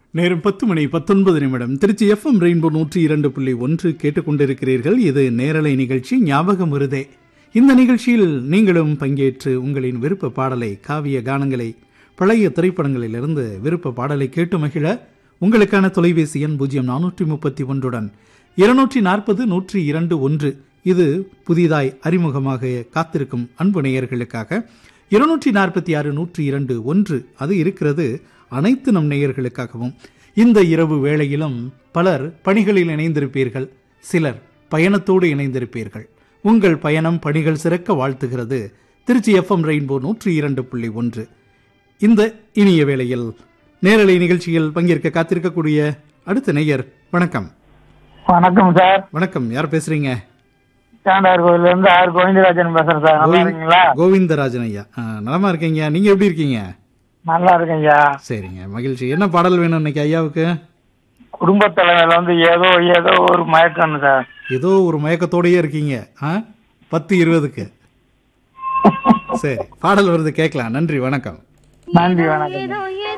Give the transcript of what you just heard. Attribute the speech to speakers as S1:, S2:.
S1: நேரம் பத்து மணி பத்தொன்பது நிமிடம் திருச்சி எஃப்எம் ரெயின்போ நூற்றி இரண்டு புள்ளி ஒன்று கேட்டுக்கொண்டிருக்கிறீர்கள் இது நேரலை நிகழ்ச்சி ஞாபகம் வருதே இந்த நிகழ்ச்சியில் நீங்களும் பங்கேற்று உங்களின் விருப்ப பாடலை காவிய கானங்களை பழைய திரைப்படங்களிலிருந்து விருப்ப பாடலை கேட்டு மகிழ உங்களுக்கான தொலைபேசி எண் பூஜ்ஜியம் நானூற்றி முப்பத்தி ஒன்றுடன் இருநூற்றி நாற்பது நூற்றி இரண்டு ஒன்று இது புதிதாய் அறிமுகமாக காத்திருக்கும் அன்பு நேயர்களுக்காக இருநூற்றி நாற்பத்தி ஆறு நூற்றி இரண்டு ஒன்று அது இருக்கிறது அனைத்து நம் நேயர்களுக்காகவும் இந்த இரவு வேளையிலும் பலர் பணிகளில் இணைந்திருப்பீர்கள் சிலர் பயணத்தோடு இணைந்திருப்பீர்கள் உங்கள் பயணம் பணிகள் சிறக்க வாழ்த்துகிறது திருச்சி எஃப்எம் ரெயின்போ நூற்றி இரண்டு புள்ளி ஒன்று இந்த இனிய வேளையில் நேரலை நிகழ்ச்சியில் பங்கேற்க காத்திருக்கக்கூடிய அடுத்த நேயர் வணக்கம்
S2: வணக்கம் சார்
S1: வணக்கம் யார் பேசுறீங்க
S2: சாண்டார் கோயில்ல இருந்து ஆர் கோவிந்தராஜன் பேசுறேன் சார் நல்லா இருக்கீங்களா
S1: கோவிந்தராஜன் ஐயா ஆ, நலமா இருக்கீங்க நீங்க எப்படி இருக்கீங்க
S2: நல்லா இருக்கேன் ஐயா
S1: சரிங்க மகிழ்ச்சி என்ன பாடல் வேணும் இன்னைக்கு ஐயாவுக்கு
S2: குடும்ப தலைமையில வந்து ஏதோ ஏதோ ஒரு மயக்கம் சார்
S1: ஏதோ ஒரு மயக்கத்தோடயே இருக்கீங்க ஆ பத்து இருபதுக்கு சரி பாடல் வருது கேட்கலாம் நன்றி வணக்கம்
S2: நன்றி வணக்கம்
S3: ஏதோ